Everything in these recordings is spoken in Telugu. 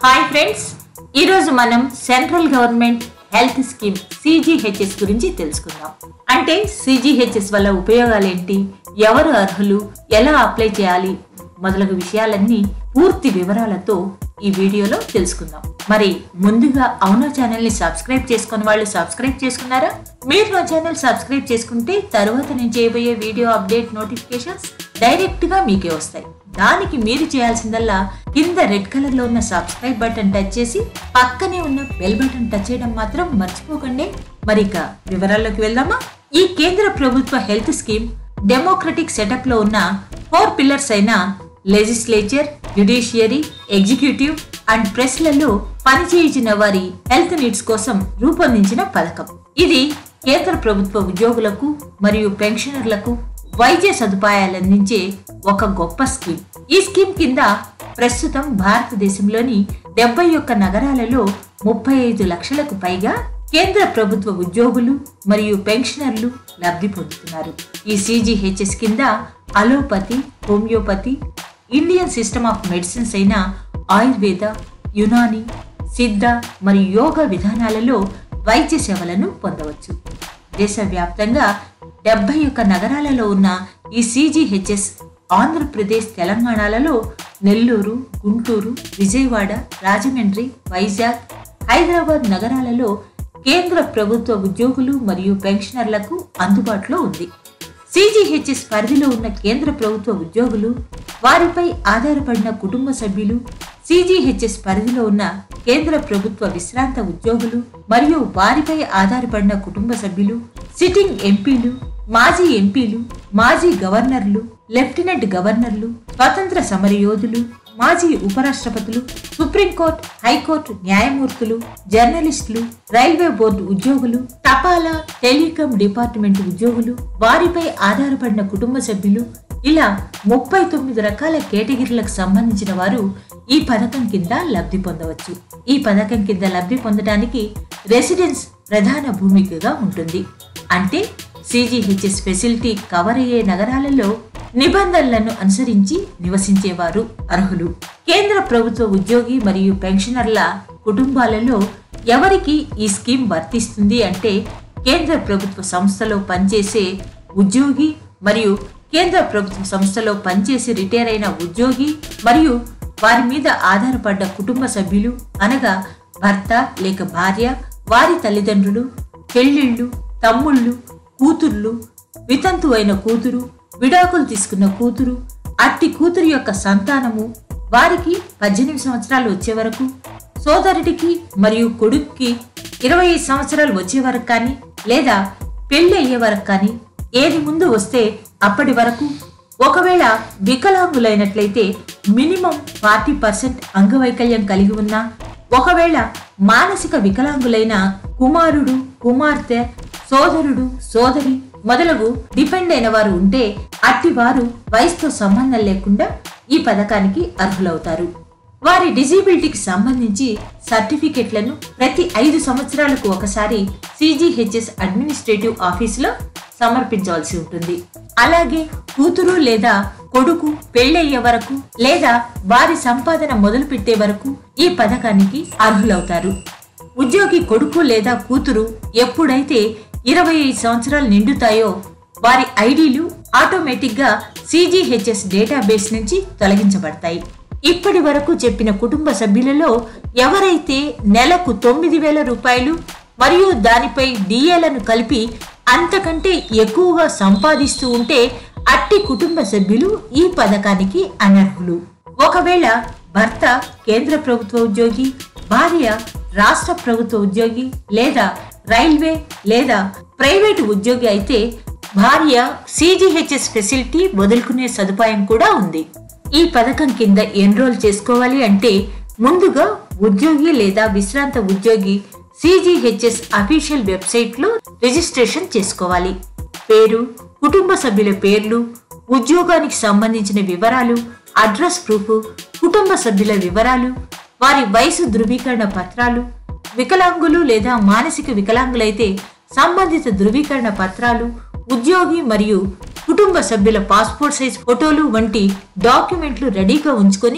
హాయ్ ఫ్రెండ్స్ ఈరోజు మనం central government health scheme CGHS గురించి తెలుసుకుందాం అంటే సిజిహెచ్ఎస్ వల్ల ఉపయోగాలు ఏంటి ఎవరు అర్హులు ఎలా అప్లై చేయాలి మొదలగు విషయాలన్నీ పూర్తి వివరాలతో ఈ వీడియోలో తెలుసుకుందాం మరి ముందుగా అవునా ఛానల్ ని సబ్స్క్రైబ్ చేసుకున్న వాళ్ళు సబ్స్క్రైబ్ చేసుకున్నారా మీరు నా ఛానల్ సబ్స్క్రైబ్ చేసుకుంటే తర్వాత నేను చేయబోయే వీడియో అప్డేట్ నోటిఫికేషన్స్ డైరెక్ట్ గా మీకే వస్తాయి దానికి మీరు చేయాల్సిందల్లా కింద రెడ్ కలర్ లో ఉన్న సబ్స్క్రైబ్ బటన్ టచ్ చేసి పక్కనే ఉన్న బెల్ బటన్ టచ్ చేయడం మాత్రం మర్చిపోకండి మరి ఇక వివరాల్లోకి వెళ్దామా ఈ కేంద్ర ప్రభుత్వ హెల్త్ స్కీమ్ డెమోక్రటిక్ సెటప్ లో ఉన్న ఫోర్ పిల్లర్స్ అయిన లెజిస్లేచర్ జ్యుడిషియరీ ఎగ్జిక్యూటివ్ అండ్ ప్రెస్లలో పనిచేయించిన వారి హెల్త్ నీడ్స్ కోసం రూపొందించిన పథకం ఇది కేంద్ర ప్రభుత్వ ఉద్యోగులకు మరియు పెన్షనర్లకు వైద్య సదుపాయాలు అందించే ఒక గొప్ప స్కీమ్ ఈ స్కీమ్ కింద ప్రస్తుతం భారతదేశంలోని డెబ్బై ఒక్క నగరాలలో ముప్పై ఐదు లక్షలకు పైగా కేంద్ర ప్రభుత్వ ఉద్యోగులు మరియు పెన్షనర్లు లబ్ధి పొందుతున్నారు ఈ సిజిహెచ్ఎస్ కింద allopathy homeopathy Indian system of medicines అయిన ఆయుర్వేద యునాని సిద్ధ మరియు యోగా విధానాలలో వైద్య సేవలను పొందవచ్చు దేశవ్యాప్తంగా డెబ్బై ఒక్క నగరాలలో ఉన్న ఈ సిజిహెచ్ఎస్ ఆంధ్రప్రదేశ్ తెలంగాణలలో నెల్లూరు గుంటూరు విజయవాడ రాజమండ్రి వైజాగ్ హైదరాబాద్ నగరాలలో కేంద్ర ప్రభుత్వ ఉద్యోగులు మరియు పెన్షనర్లకు అందుబాటులో ఉంది సిజిహెచ్ఎస్ పరిధిలో ఉన్న కేంద్ర ప్రభుత్వ ఉద్యోగులు వారిపై ఆధారపడిన కుటుంబ సభ్యులు సిజిహెచ్ఎస్ పరిధిలో ఉన్న కేంద్ర ప్రభుత్వ విశ్రాంత ఉద్యోగులు మరియు వారిపై ఆధారపడిన కుటుంబ సభ్యులు సిట్టింగ్ ఎంపీలు మాజీ ఎంపీలు మాజీ గవర్నర్లు లెఫ్టినెంట్ గవర్నర్లు స్వతంత్ర సమరయోధులు మాజీ ఉపరాష్ట్రపతులు సుప్రీంకోర్టు హైకోర్టు న్యాయమూర్తులు జర్నలిస్టులు రైల్వే బోర్డు ఉద్యోగులు తపాలా టెలికాం డిపార్ట్మెంట్ ఉద్యోగులు వారిపై ఆధారపడిన కుటుంబ సభ్యులు ఇలా ముప్పై తొమ్మిది రకాల కేటగిరీలకు సంబంధించిన వారు ఈ పథకం కింద లబ్ధి పొందవచ్చు ఈ పథకం కింద లబ్ధి పొందడానికి రెసిడెన్స్ ప్రధాన భూమికగా ఉంటుంది అంటే సిజిహెచ్ఎస్ ఫెసిలిటీ కవర్ అయ్యే నగరాలలో నిబంధనలను అనుసరించి నివసించేవారు అర్హులు కేంద్ర ప్రభుత్వ ఉద్యోగి మరియు పెన్షనర్ల కుటుంబాలలో ఎవరికి ఈ స్కీమ్ వర్తిస్తుంది అంటే కేంద్ర ప్రభుత్వ సంస్థలో పనిచేసే ఉద్యోగి మరియు కేంద్ర ప్రభుత్వ సంస్థలో పనిచేసి రిటైర్ అయిన ఉద్యోగి మరియు వారి మీద ఆధారపడ్డ కుటుంబ సభ్యులు అనగా భర్త లేక భార్య వారి తల్లిదండ్రులు చెల్లెళ్ళు తమ్ముళ్ళు కూతుర్లు వితంతు అయిన కూతురు విడాకులు తీసుకున్న కూతురు అట్టి కూతురు యొక్క సంతానము వారికి పద్దెనిమిది సంవత్సరాలు వచ్చే వరకు సోదరుడికి మరియు కొడుక్కి ఇరవై ఐదు సంవత్సరాలు వచ్చే వరకు కానీ లేదా పెళ్లి అయ్యే వరకు కానీ ఏది ముందు వస్తే అప్పటి వరకు ఒకవేళ వికలాంగులైనట్లయితే మినిమం ఫార్టీ పర్సెంట్ అంగవైకల్యం కలిగి ఉన్న ఒకవేళ మానసిక వికలాంగులైన కుమారుడు కుమార్తె సోదరుడు సోదరి మొదలగు డిపెండ్ అయిన వారు ఉంటే అట్టి వారు వయసుతో సంబంధం లేకుండా ఈ పథకానికి అర్హులవుతారు వారి డిజేబిలిటీకి సంబంధించి సర్టిఫికెట్లను ప్రతి ఐదు సంవత్సరాలకు ఒకసారి సిజిహెచ్ఎస్ అడ్మినిస్ట్రేటివ్ ఆఫీసులో సమర్పించవలసి ఉంటుంది అలాగే కూతురు లేదా కొడుకు పెళ్ళయ్యే వరకు లేదా వారి సంపాదన మొదలు పెట్టే వరకు ఈ పథకానికి అర్హులవుతారు ఉద్యోగి కొడుకు లేదా కూతురు ఎప్పుడైతే ఇరవై ఐదు సంవత్సరాలు నిండుతాయో వారి ఐడీలు ఆటోమేటిక్ గా సిజిహెచ్ఎస్ డేటాబేస్ నుంచి తొలగించబడతాయి ఇప్పటి వరకు చెప్పిన కుటుంబ సభ్యులలో ఎవరైతే నెలకు తొమ్మిది వేల రూపాయలు మరియు దానిపై డిఏలను కలిపి అంతకంటే ఎక్కువగా సంపాదిస్తూ ఉంటే అట్టి కుటుంబ సభ్యులు ఈ పథకానికి అనర్హులు ఒకవేళ భర్త కేంద్ర ప్రభుత్వ ఉద్యోగి భార్య రాష్ట్ర ప్రభుత్వ ఉద్యోగి లేదా రైల్వే లేదా ప్రైవేటు ఉద్యోగి అయితే భార్య సిజిహెచ్ఎస్ ఫెసిలిటీ వదులుకునే సదుపాయం కూడా ఉంది ఈ పథకం కింద ఎన్రోల్ చేసుకోవాలి అంటే ముందుగా ఉద్యోగి లేదా విశ్రాంత ఉద్యోగి సిజిహెచ్ఎస్ అఫీషియల్ వెబ్సైట్లో రిజిస్ట్రేషన్ చేసుకోవాలి పేరు కుటుంబ సభ్యుల పేర్లు ఉద్యోగానికి సంబంధించిన వివరాలు అడ్రస్ ప్రూఫ్ కుటుంబ సభ్యుల వివరాలు వారి వయసు ధృవీకరణ పత్రాలు వికలాంగులు లేదా మానసిక వికలాంగులైతే సంబంధిత ధృవీకరణ పత్రాలు ఉద్యోగి మరియు కుటుంబ సభ్యుల పాస్పోర్ట్ సైజ్ ఫోటోలు వంటి డాక్యుమెంట్లు రెడీగా ఉంచుకొని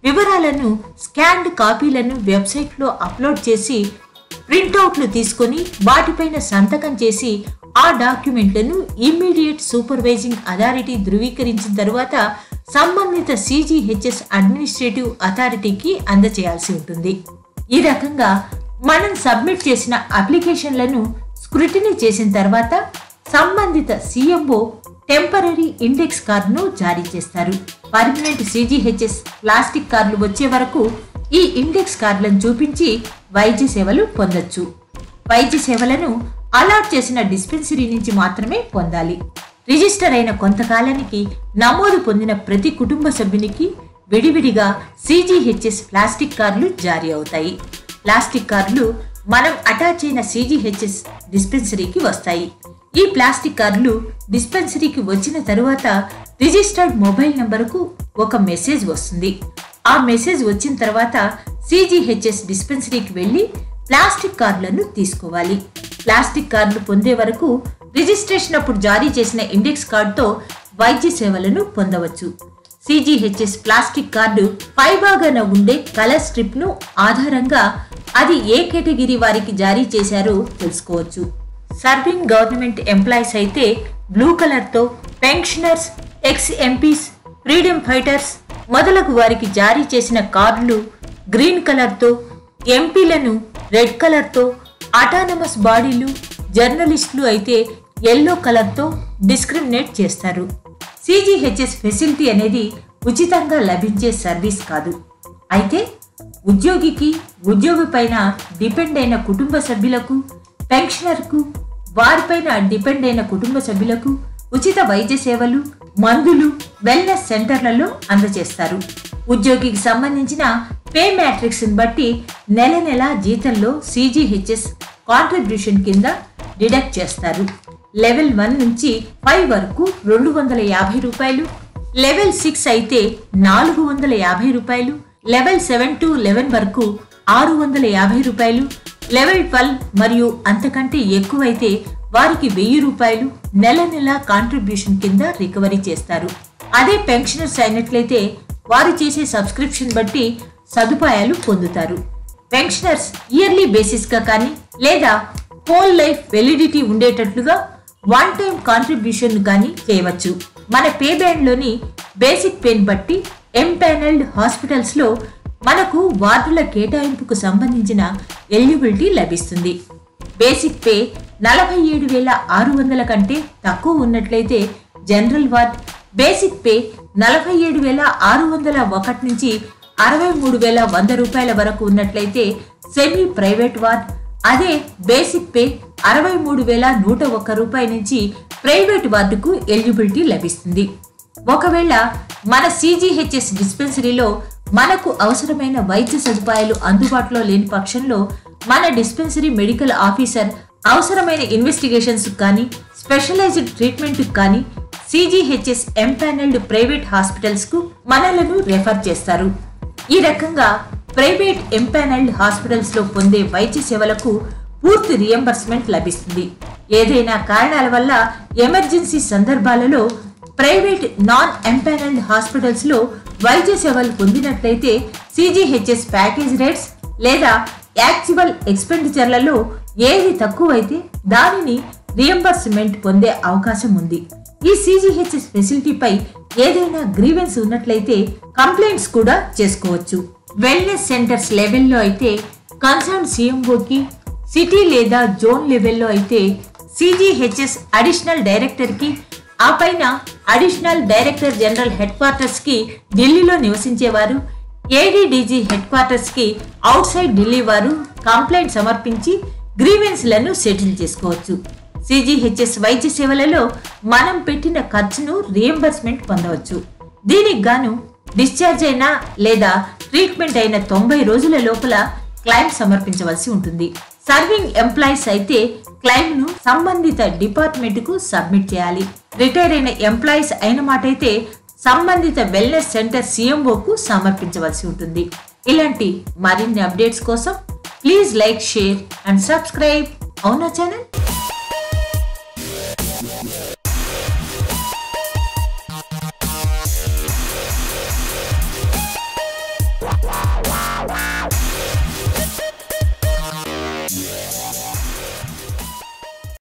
వివరాలను స్కాన్డ్ కాపీలను వెబ్సైట్లో అప్లోడ్ చేసి ప్రింటౌట్లు తీసుకొని వాటిపైన సంతకం చేసి ఆ డాక్యుమెంట్లను ఇమ్మీడియట్ సూపర్వైజింగ్ అథారిటీ ధృవీకరించిన తరువాత సంబంధిత సిజిహెచ్ఎస్ అడ్మినిస్ట్రేటివ్ అథారిటీకి అందచేయాల్సి ఉంటుంది ఈ రకంగా మనం సబ్మిట్ చేసిన అప్లికేషన్లను స్క్రూటినీ చేసిన తర్వాత సంబంధిత సీఎంఓ టెంపరీ ఇండెక్స్ కార్డును జారీ చేస్తారు పర్మనెంట్ సిజిహెచ్ఎస్ ప్లాస్టిక్ కార్డులు వచ్చే వరకు ఈ ఇండెక్స్ కార్డులను చూపించి వైద్య సేవలు పొందొచ్చు వైద్య సేవలను అలాట్ చేసిన డిస్పెన్సరీ నుంచి మాత్రమే పొందాలి రిజిస్టర్ అయిన కొంతకాలానికి నమోదు పొందిన ప్రతి కుటుంబ సభ్యునికి విడివిడిగా సిజిహెచ్ఎస్ ప్లాస్టిక్ కార్డులు జారీ అవుతాయి ప్లాస్టిక్ కార్డులు మనం అటాచ్ అయిన సిజిహెచ్ఎస్ డిస్పెన్సరీకి వస్తాయి ఈ ప్లాస్టిక్ కార్డులు డిస్పెన్సరీకి వచ్చిన తరువాత రిజిస్టర్డ్ మొబైల్ నంబరుకు ఒక మెసేజ్ వస్తుంది ఆ మెసేజ్ వచ్చిన తర్వాత సిజిహెచ్ఎస్ డిస్పెన్సరీకి వెళ్ళి ప్లాస్టిక్ కార్డులను తీసుకోవాలి ప్లాస్టిక్ కార్డులు పొందే వరకు రిజిస్ట్రేషన్ అప్పుడు జారీ చేసిన ఇండెక్స్ కార్డుతో వైద్య సేవలను పొందవచ్చు సిజిహెచ్ఎస్ ప్లాస్టిక్ కార్డు పైభాగాన ఉండే కలర్ స్ట్రిప్ ను ఆధారంగా అది ఏ కేటగిరీ వారికి జారీ చేశారో తెలుసుకోవచ్చు సర్వింగ్ గవర్నమెంట్ ఎంప్లాయీస్ అయితే బ్లూ కలర్తో pensioners ex MPs freedom fighters మొదలగు వారికి జారీ చేసిన కార్డులు గ్రీన్ కలర్తో ఎంపీలను రెడ్ కలర్తో అటానమస్ బాడీలు జర్నలిస్టులు అయితే ఎల్లో కలర్తో డిస్క్రిమినేట్ చేస్తారు సిజిహెచ్ఎస్ ఫెసిలిటీ అనేది ఉచితంగా లభించే సర్వీస్ కాదు అయితే ఉద్యోగికి ఉద్యోగి పైన డిపెండ్ అయిన కుటుంబ సభ్యులకు పెన్షనర్కు వారిపైన డిపెండ్ అయిన కుటుంబ సభ్యులకు ఉచిత వైద్య సేవలు మందులు వెల్నెస్ సెంటర్లలో అందజేస్తారు ఉద్యోగికి సంబంధించిన పే మ్యాట్రిక్స్ బట్టి నెల నెల జీతంలో సిజిహెచ్ఎస్ కాంట్రిబ్యూషన్ కింద డిడక్ట్ చేస్తారు లెవెల్ వన్ నుంచి ఫైవ్ వరకు రెండు వందల యాభై రూపాయలు లెవెల్ సిక్స్ అయితే నాలుగు వందల యాభై రూపాయలు లెవెల్ సెవెన్ టు లెవెన్ వరకు ఆరు వందల యాభై రూపాయలు లెవెల్ ట్వెల్వ్ మరియు అంతకంటే ఎక్కువైతే వారికి వెయ్యి రూపాయలు నెల నెల కాంట్రిబ్యూషన్ కింద రికవరీ చేస్తారు అదే పెన్షనర్స్ అయినట్లయితే వారు చేసే సబ్స్క్రిప్షన్ బట్టి సదుపాయాలు పొందుతారు పెన్షనర్స్ ఇయర్లీ బేసిస్ గా కానీ లేదా హోల్ లైఫ్ వెలిడిటీ ఉండేటట్లుగా వన్ టైం కాంట్రిబ్యూషన్ కానీ చేయవచ్చు మన పే బ్యాండ్లోని బేసిక్ పేని బట్టి ఎంపానల్డ్ హాస్పిటల్స్లో మనకు వార్డుల కేటాయింపుకు సంబంధించిన ఎలిజిబిలిటీ లభిస్తుంది బేసిక్ పే నలభై ఏడు వేల ఆరు వందల కంటే తక్కువ ఉన్నట్లయితే జనరల్ వార్డ్ బేసిక్ పే నలభై ఏడు వేల ఆరు వందల ఒకటి నుంచి అరవై మూడు వేల వంద రూపాయల వరకు ఉన్నట్లయితే సెమీ ప్రైవేట్ వార్డ్ అదే బేసిక్ పే అరవై మూడు వేల నూట ఒక్క రూపాయి నుంచి ప్రైవేట్ వార్డుకు ఎలిజిబిలిటీ లభిస్తుంది ఒకవేళ మన సిజిహెచ్ఎస్ డిస్పెన్సరీలో మనకు అవసరమైన వైద్య సదుపాయాలు అందుబాటులో లేని పక్షంలో మన డిస్పెన్సరీ మెడికల్ ఆఫీసర్ అవసరమైన ఇన్వెస్టిగేషన్స్ కానీ స్పెషలైజ్డ్ ట్రీట్మెంట్ కానీ సిజిహెచ్ఎస్ ఎంపానల్డ్ ప్రైవేట్ హాస్పిటల్స్ కు మనలను రెఫర్ చేస్తారు ఈ రకంగా ప్రైవేట్ ఎంపానల్డ్ హాస్పిటల్స్ లో పొందే వైద్య సేవలకు పూర్తి రియంబర్స్మెంట్ లభిస్తుంది ఏదైనా కారణాల వల్ల ఎమర్జెన్సీ సందర్భాలలో ప్రైవేట్ నాన్ ఎంపానల్డ్ హాస్పిటల్స్ లో వైద్య సేవలు పొందినట్లయితే సిజిహెచ్ఎస్ ప్యాకేజ్ రేట్స్ లేదా యాక్చువల్ ఎక్స్పెండిచర్లలో ఏది తక్కువైతే దానిని రియంబర్స్మెంట్ పొందే అవకాశం ఉంది ఈ సిజిహెచ్ఎస్ ఫెసిలిటీపై ఏదైనా గ్రీవెన్స్ ఉన్నట్లయితే కంప్లైంట్స్ కూడా చేసుకోవచ్చు వెల్నెస్ సెంటర్స్ లెవెల్లో అయితే కన్సర్న్ సీఎంఓకి సిటీ లేదా జోన్ లెవెల్లో అయితే సిజిహెచ్ఎస్ అడిషనల్ డైరెక్టర్కి ఆ పైన additional director general headquarters కి ఢిల్లీలో నివసించేవారు ఏడీడీజీ హెడ్ క్వార్టర్స్ కి అవుట్ సైడ్ ఢిల్లీ వారు కంప్లైంట్ సమర్పించి గ్రీవెన్స్లను సెటిల్ చేసుకోవచ్చు సిజిహెచ్ఎస్ వైద్య సేవలలో మనం పెట్టిన ఖర్చును రియంబర్స్మెంట్ పొందవచ్చు దీనికి గాను డిశ్చార్జ్ అయిన లేదా ట్రీట్మెంట్ అయిన తొంభై రోజుల లోపల క్లైమ్ సమర్పించవలసి ఉంటుంది సర్వింగ్ ఎంప్లాయీస్ అయితే క్లైమ్ ను సంబంధిత డిపార్ట్మెంట్ కు సబ్మిట్ చేయాలి రిటైర్ అయిన ఎంప్లాయీస్ అయిన మాట అయితే సంబంధిత వెల్నెస్ సెంటర్ సిఎంఓ కు సమర్పించవలసి ఉంటుంది ఇలాంటి మరిన్ని అప్డేట్స్ కోసం please like share and subscribe అవునా ఛానల్